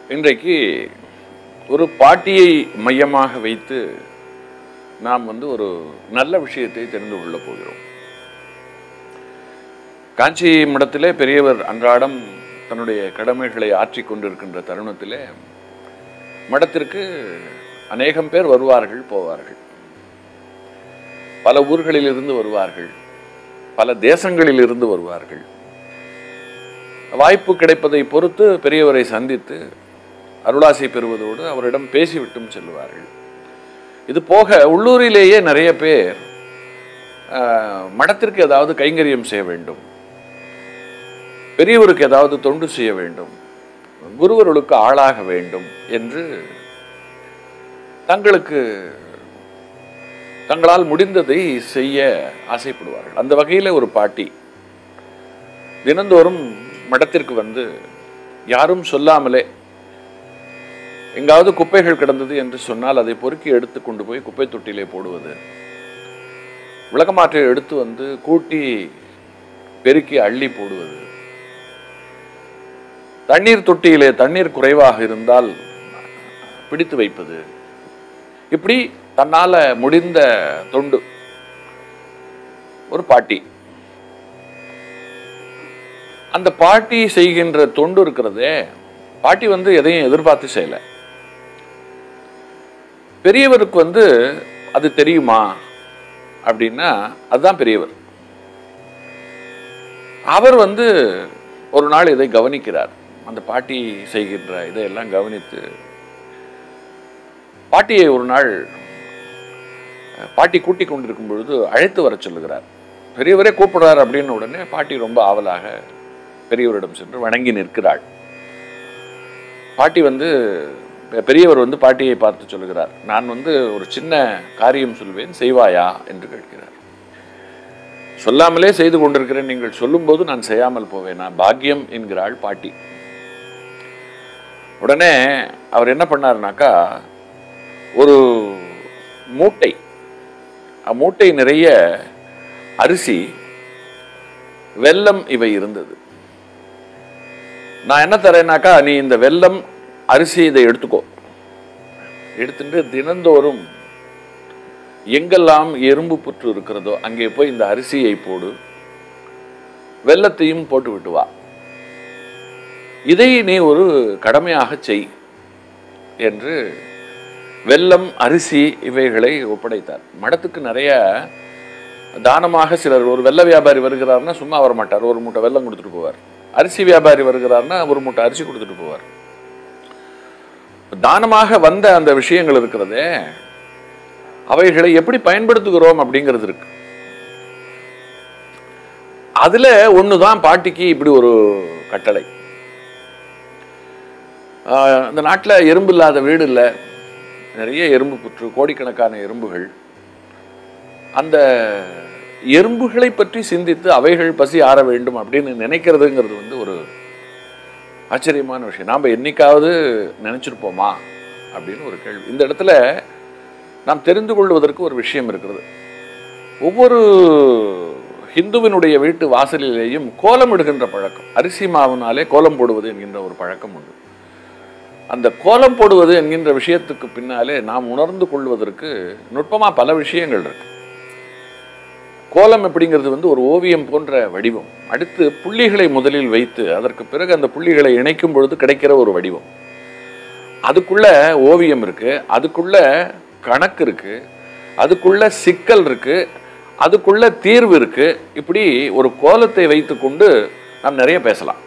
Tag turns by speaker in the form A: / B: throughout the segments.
A: இன்றைக்கு ஒரு பாட்டியை மையமாக வைத்து நாம் வந்து ஒரு நல்ல விஷயத்தை தெரிந்து கொள்ளப் போகிறோம் காஞ்சி மடத்திலே பெரியவர் அன்றாடம் தன்னுடைய கடமைகளை ஆற்றிக் கொண்டிருக்கின்ற தருணத்திலே மடத்திற்கு அநேகம் பேர் வருவார்கள் போவார்கள் பல ஊர்களிலிருந்து வருவார்கள் பல தேசங்களில் இருந்து வருவார்கள் வாய்ப்பு கிடைப்பதை பொறுத்து பெரியவரை சந்தித்து அருளாசை பெறுவதோடு அவரிடம் பேசிவிட்டும் செல்வார்கள் இது போக உள்ளூரிலேயே நிறைய பேர் ஆஹ், மடத்திற்கு ஏதாவது கைங்கரியம் செய்ய வேண்டும் பெரியவருக்கு ஏதாவது தொண்டு செய்ய வேண்டும் குருவருளுக்கு ஆளாக வேண்டும் என்று தங்களுக்கு தங்களால் முடிந்ததை செய்ய ஆசைப்படுவார்கள் அந்த வகையில் ஒரு பாட்டி தினந்தோறும் மடத்திற்கு வந்து யாரும் சொல்லாமலே எங்காவது குப்பைகள் கிடந்தது என்று சொன்னால் அதை பொறுக்கி எடுத்து கொண்டு போய் குப்பை தொட்டியிலே போடுவது விளக்கமாற்றை எடுத்து வந்து கூட்டி பெருக்கி அள்ளி போடுவது தண்ணீர் தொட்டியிலே தண்ணீர் குறைவாக இருந்தால் பிடித்து வைப்பது இப்படி தன்னால முடிந்த தொண்டு ஒரு பாட்டி அந்த பாட்டி செய்கின்ற தொண்டு இருக்கிறதே பாட்டி வந்து எதையும் எதிர்பார்த்து செய்யல பெரியவருக்கு வந்து அது தெரியுமா அப்படின்னா அதுதான் பெரியவர் அவர் வந்து ஒரு நாள் இதை கவனிக்கிறார் அந்த பாட்டி செய்கின்ற இதையெல்லாம் கவனித்து பாட்டியை ஒரு நாள் அஹ், பாட்டி கூட்டி கொண்டிருக்கும் பொழுது அழைத்து வர சொல்லுகிறார் பெரியவரே கூப்பிடுறார் அப்படின்னு உடனே பாட்டி ரொம்ப ஆவலாக பெரியவரிடம் சென்று வணங்கி நிற்கிறாள் பாட்டி வந்து பெ- பெரியவர் வந்து பாட்டியை பார்த்து சொல்லுகிறார் நான் வந்து ஒரு சின்ன காரியம் சொல்வேன் செய்வாயா என்று கேட்கிறார் சொல்லாமலே செய்து கொண்டிருக்கிறேன் நீங்கள் சொல்லும்போது நான் செய்யாமல் போவேனா பாக்கியம் என்கிறாள் பாட்டி உடனே அவர் என்ன பண்ணாருனாக்கா ஒரு மூட்டை மூட்டை நிறைய அரிசி வெல்லம் இவை இருந்தது நான் என்ன தரேனாக்கா நீ இந்த வெல்லம் அரிசி இதை எடுத்துக்கோ எடுத்துட்டு தினந்தோறும் எங்கெல்லாம் எறும்பு புற்று இருக்கிறதோ அங்கே போய் இந்த அரிசியை போடு வெல்லத்தையும் போட்டு விட்டு வா இதை நீ ஒரு கடமையாக செய் என்று வெல்லம் அரிசி இவைகளை ஒப்படைத்தார் மடத்துக்கு நிறைய தானமாக சிலர் ஒரு வெள்ள வியாபாரி வருகிறார்னா சும்மா வர மாட்டார் ஒரு மூட்டை வெல்லம் கொடுத்துட்டு போவார் அரிசி வியாபாரி வருகிறார்னா ஒரு மூட்டை அரிசி கொடுத்துட்டு போவார் தானமாக வந்த அந்த விஷயங்கள் இருக்கிறதே அவைகளை எப்படி பயன்படுத்துகிறோம் அப்படிங்கிறது இருக்கு அதுல ஒண்ணுதான் பாட்டிக்கு இப்படி ஒரு கட்டளை ஆஹ் இந்த நாட்டுல எறும்பு இல்லாத வீடு இல்லை நிறைய எறும்பு புற்று கோடிக்கணக்கான எறும்புகள் அந்த எறும்புகளை பற்றி சிந்தித்து அவைகள் பசி ஆற வேண்டும் அப்படின்னு நினைக்கிறதுங்கிறது வந்து ஒரு ஆச்சரியமான விஷயம் நாம் என்னைக்காவது நினைச்சிருப்போமா அப்படின்னு ஒரு கேள்வி இந்த இடத்துல நாம் தெரிந்து கொள்வதற்கு ஒரு விஷயம் இருக்கிறது ஒவ்வொரு ஹிந்துவினுடைய வீட்டு வாசலிலேயும் கோலம் இடுகின்ற பழக்கம் அரிசி மாவினாலே கோலம் போடுவது என்கின்ற ஒரு பழக்கம் உண்டு அந்த கோலம் போடுவது என்கின்ற விஷயத்துக்கு பின்னாலே நாம் உணர்ந்து கொள்வதற்கு நுட்பமா பல விஷயங்கள் இருக்கு கோலம் அப்படிங்கிறது வந்து ஒரு ஓவியம் போன்ற வடிவம் அடுத்து புள்ளிகளை முதலில் வைத்து அதற்கு பிறகு அந்த புள்ளிகளை இணைக்கும் பொழுது கிடைக்கிற ஒரு வடிவம் அதுக்குள்ள ஓவியம் இருக்கு அதுக்குள்ள கணக்கு இருக்கு அதுக்குள்ள சிக்கல் இருக்கு அதுக்குள்ள தீர்வு இருக்கு இப்படி ஒரு கோலத்தை வைத்துக்கொண்டு நாம் நிறைய பேசலாம்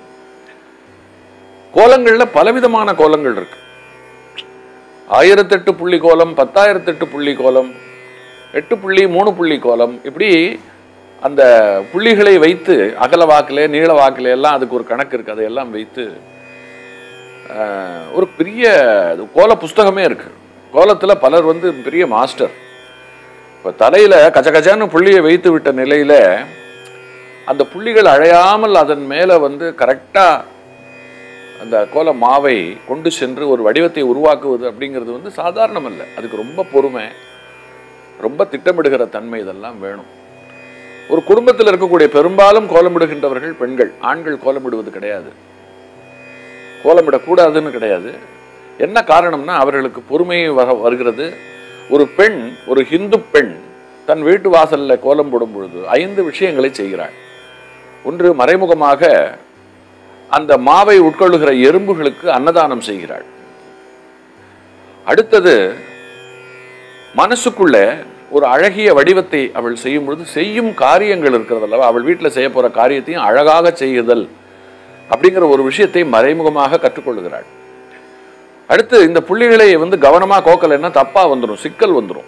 A: கோலங்கள்ல பலவிதமான கோலங்கள் இருக்கு ஆயிரத்தெட்டு புள்ளி கோலம் பத்தாயிரத்தெட்டு புள்ளி கோலம் எட்டு புள்ளி மூணு புள்ளி கோலம் இப்படி அந்த புள்ளிகளை வைத்து அகல வாக்கிலே நீள வாக்கிலே எல்லாம் அதுக்கு ஒரு கணக்கு இருக்கு அதையெல்லாம் வைத்து ஆஹ், ஒரு பெரிய அது கோல புஸ்தகமே இருக்கு கோலத்துல பலர் வந்து பெரிய மாஸ்டர் இப்போ தலையில கச்ச கச்சான்னு புள்ளியை வைத்து விட்ட நிலையில அந்த புள்ளிகள் அழையாமல் அதன் மேல வந்து கரெக்டா அந்த கோல மாவை கொண்டு சென்று ஒரு வடிவத்தை உருவாக்குவது அப்படிங்கிறது வந்து சாதாரணம் அல்ல அதுக்கு ரொம்ப பொறுமை ரொம்ப திட்டமிடுகிற தன்மை இதெல்லாம் வேணும் ஒரு குடும்பத்தில் இருக்கக்கூடிய பெரும்பாலும் கோலமிடுகின்றவர்கள் பெண்கள் ஆண்கள் கோலமிடுவது கிடையாது கோலமிடக்கூடாதுன்னு கிடையாது என்ன காரணம்னா அவர்களுக்கு பொறுமை வர வருகிறது ஒரு பெண் ஒரு ஹிந்து பெண் தன் வீட்டு வாசல்ல கோலம் போடும் பொழுது ஐந்து விஷயங்களை செய்கிறாள் ஒன்று மறைமுகமாக அந்த மாவை உட்கொள்ளுகிற எறும்புகளுக்கு அன்னதானம் செய்கிறாள் அடுத்தது மனசுக்குள்ள ஒரு அழகிய வடிவத்தை அவள் செய்யும் பொழுது செய்யும் காரியங்கள் இருக்கிறது அல்லவா அவள் வீட்டில் செய்ய போற காரியத்தையும் அழகாக செய்யுதல் அப்படிங்கிற ஒரு விஷயத்தை மறைமுகமாக கற்றுக்கொள்கிறாள் அடுத்து இந்த புள்ளிகளை வந்து கவனமா கோக்கலைன்னா தப்பா வந்துடும் சிக்கல் வந்துடும்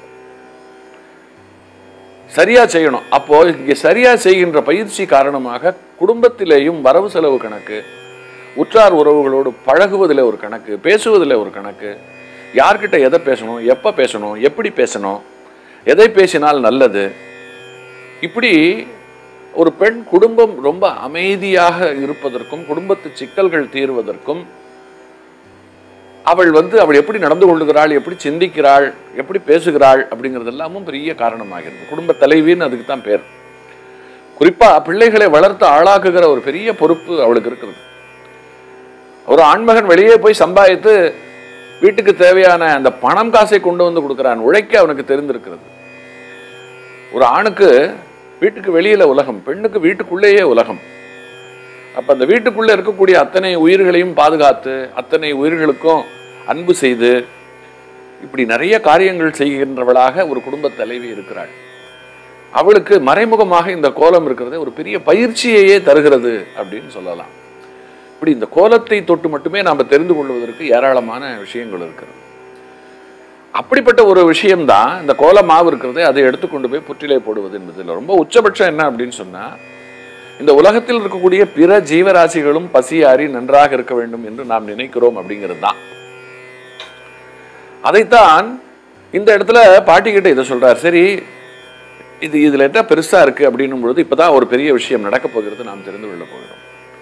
A: சரியா செய்யணும் அப்போ இங்கே சரியா செய்கின்ற பயிற்சி காரணமாக குடும்பத்திலேயும் வரவு செலவு கணக்கு உற்றார் உறவுகளோடு பழகுவதில் ஒரு கணக்கு பேசுவதில் ஒரு கணக்கு யார்கிட்ட எதை பேசணும் எப்போ பேசணும் எப்படி பேசணும் எதை பேசினால் நல்லது இப்படி ஒரு பெண் குடும்பம் ரொம்ப அமைதியாக இருப்பதற்கும் குடும்பத்து சிக்கல்கள் தீர்வதற்கும் அவள் வந்து அவள் எப்படி நடந்து கொள்ளுகிறாள் எப்படி சிந்திக்கிறாள் எப்படி பேசுகிறாள் அப்படிங்கிறது எல்லாமும் பெரிய காரணமாகிறது குடும்ப தலைவின்னு அதுக்கு தான் பேர் குறிப்பா பிள்ளைகளை வளர்த்து ஆளாக்குகிற ஒரு பெரிய பொறுப்பு அவளுக்கு இருக்கிறது ஒரு ஆண்மகன் வெளியே போய் சம்பாதித்து வீட்டுக்கு தேவையான அந்த பணம் காசை கொண்டு வந்து கொடுக்கிறான் உழைக்க அவனுக்கு தெரிந்திருக்கிறது ஒரு ஆணுக்கு வீட்டுக்கு வெளியில உலகம் பெண்ணுக்கு வீட்டுக்குள்ளேயே உலகம் அப்ப அந்த வீட்டுக்குள்ள இருக்கக்கூடிய அத்தனை உயிர்களையும் பாதுகாத்து அத்தனை உயிர்களுக்கும் அன்பு செய்து இப்படி நிறைய காரியங்கள் செய்கின்றவளாக ஒரு குடும்ப தலைவி இருக்கிறாள் அவளுக்கு மறைமுகமாக இந்த கோலம் இருக்கிறது ஒரு பெரிய பயிற்சியையே தருகிறது அப்படின்னு சொல்லலாம் இப்படி இந்த கோலத்தை தொட்டு மட்டுமே நாம் தெரிந்து கொள்வதற்கு ஏராளமான விஷயங்கள் இருக்கிறது அப்படிப்பட்ட ஒரு விஷயம்தான் இந்த கோல மாவு இருக்கிறது அதை எடுத்துக்கொண்டு போய் புற்றிலே போடுவது என்பதில் ரொம்ப உச்சபட்சம் என்ன அப்படின்னு சொன்னா இந்த உலகத்தில் இருக்கக்கூடிய பிற ஜீவராசிகளும் பசியாறி நன்றாக இருக்க வேண்டும் என்று நாம் நினைக்கிறோம் அப்படிங்கிறது தான் அதைத்தான் இந்த இடத்துல பாட்டிக்கிட்ட இதை சொல்றார் சரி இது இதுல என்ன பெருசா இருக்கு அப்படின்னும் பொழுது இப்பதான் ஒரு பெரிய விஷயம் நடக்க போகிறது நாம் தெரிந்து கொள்ள போகிறோம்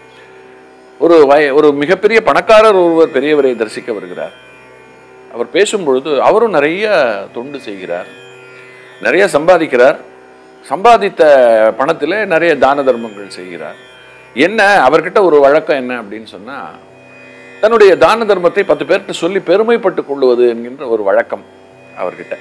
A: ஒரு வய ஒரு மிகப்பெரிய பணக்காரர் ஒருவர் பெரியவரை தரிசிக்க வருகிறார் அவர் பேசும் பொழுது அவரும் நிறைய தொண்டு செய்கிறார் நிறைய சம்பாதிக்கிறார் சம்பாதித்த பணத்தில் நிறைய தான தர்மங்கள் செய்கிறார் என்ன அவர்கிட்ட ஒரு வழக்கம் என்ன அப்படின்னு சொன்னா தன்னுடைய தான தர்மத்தை பத்து பேர்கிட்ட சொல்லி பெருமைப்பட்டு கொள்வது என்கின்ற ஒரு வழக்கம் அவர்கிட்ட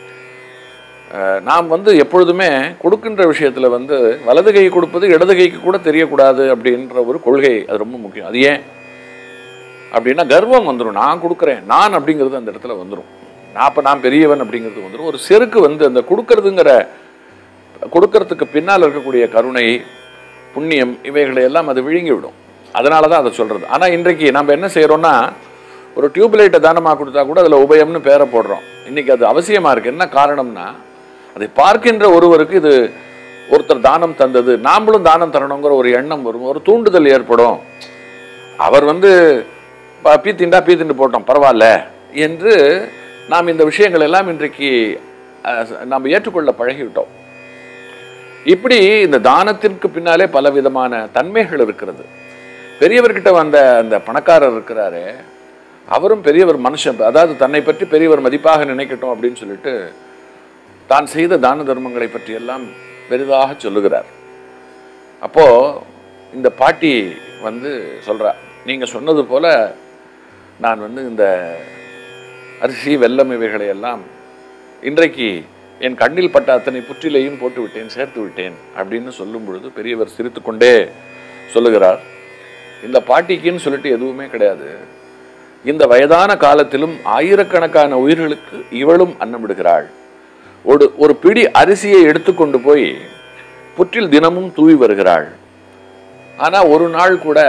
A: அஹ், நாம் வந்து எப்பொழுதுமே கொடுக்கின்ற விஷயத்துல வந்து வலது கை கொடுப்பது இடது கைக்கு கூட தெரியக்கூடாது அப்படின்ற ஒரு கொள்கை அது ரொம்ப முக்கியம் அது ஏன் அப்படின்னா கர்வம் வந்துடும் நான் கொடுக்குறேன் நான் அப்படிங்கிறது அந்த இடத்துல வந்துடும் நான் அப்போ நான் பெரியவன் அப்படிங்கிறது வந்துடும் ஒரு செருக்கு வந்து அந்த கொடுக்கறதுங்கிற கொடுக்கறதுக்கு பின்னால் இருக்கக்கூடிய கருணை புண்ணியம் இவைகளை எல்லாம் அது விழுங்கி விடும் அதனால தான் அதை சொல்றது ஆனால் இன்றைக்கு நம்ம என்ன செய்கிறோம்னா ஒரு டியூப் லைட்டை தானமாக கொடுத்தா கூட அதில் உபயம்னு பேரை போடுறோம் இன்னைக்கு அது அவசியமாக இருக்கு என்ன காரணம்னா அதை பார்க்கின்ற ஒருவருக்கு இது ஒருத்தர் தானம் தந்தது நாமளும் தானம் தரணுங்கிற ஒரு எண்ணம் வரும் ஒரு தூண்டுதல் ஏற்படும் அவர் வந்து ப- பீ திண்டா பீ திண்டு போட்டோம் பரவாயில்ல என்று நாம் இந்த விஷயங்கள் எல்லாம் இன்றைக்கு அஹ், நாம் ஏற்றுக்கொள்ள பழகிவிட்டோம் இப்படி இந்த தானத்திற்கு பின்னாலே பல விதமான தன்மைகள் இருக்கிறது பெரியவர்கிட்ட வந்த அந்த பணக்காரர் இருக்கிறாரு அவரும் பெரியவர் மனுஷன் அதாவது தன்னை பற்றி பெரியவர் மதிப்பாக நினைக்கட்டும் அப்படின்னு சொல்லிட்டு தான் செய்த தான தர்மங்களை பற்றி எல்லாம் பெரிதாக சொல்லுகிறார் அப்போ இந்த பாட்டி வந்து சொல்றா நீங்க சொன்னது போல நான் வந்து இந்த அரிசி வெல்லம் இவைகளை எல்லாம் இன்றைக்கு என் கண்ணில் பட்ட அத்தனை புற்றிலையும் போட்டு விட்டேன் சேர்த்து விட்டேன் அப்படின்னு சொல்லும் பொழுது பெரியவர் சிரித்துக்கொண்டே சொல்லுகிறார் இந்த பாட்டிக்குன்னு சொல்லிட்டு எதுவுமே கிடையாது இந்த வயதான காலத்திலும் ஆயிரக்கணக்கான உயிர்களுக்கு இவளும் அன்னமிடுகிறாள் ஒரு ஒரு பிடி அரிசியை எடுத்துக்கொண்டு போய் புற்றில் தினமும் தூவி வருகிறாள் ஆனா ஒரு நாள் கூட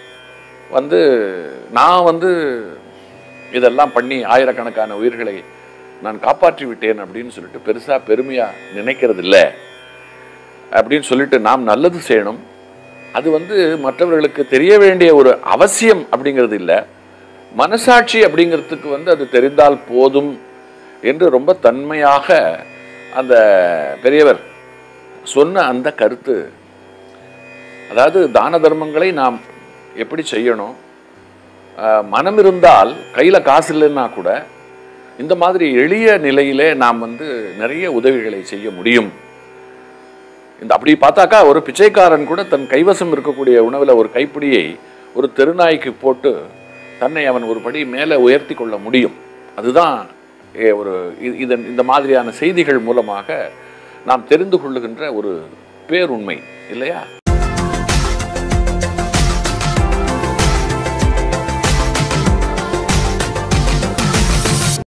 A: வந்து நான் வந்து இதெல்லாம் பண்ணி ஆயிரக்கணக்கான உயிர்களை நான் காப்பாற்றி விட்டேன் அப்படின்னு சொல்லிட்டு பெருசா பெருமையா நினைக்கிறது இல்ல அப்படின்னு சொல்லிட்டு நாம் நல்லது செய்யணும் அது வந்து மற்றவர்களுக்கு தெரிய வேண்டிய ஒரு அவசியம் அப்படிங்கிறது இல்லை மனசாட்சி அப்படிங்கிறதுக்கு வந்து அது தெரிந்தால் போதும் என்று ரொம்ப தன்மையாக அந்த பெரியவர் சொன்ன அந்த கருத்து அதாவது தான தர்மங்களை நாம் எப்படி செய்யணும் ஆஹ் மனம் இருந்தால் கையில் காசு இல்லைன்னா கூட இந்த மாதிரி எளிய நிலையிலே நாம் வந்து நிறைய உதவிகளை செய்ய முடியும் இந்த அப்படி பார்த்தாக்கா ஒரு பிச்சைக்காரன் கூட தன் கைவசம் இருக்கக்கூடிய உணவில் ஒரு கைப்பிடியை ஒரு தெருநாய்க்கு போட்டு தன்னை அவன் ஒரு படி மேலே உயர்த்தி கொள்ள முடியும் அதுதான் ஏ, ஒரு இ- இதன் இந்த மாதிரியான செய்திகள் மூலமாக நாம் தெரிந்து கொள்ளுகின்ற ஒரு பேருண்மை இல்லையா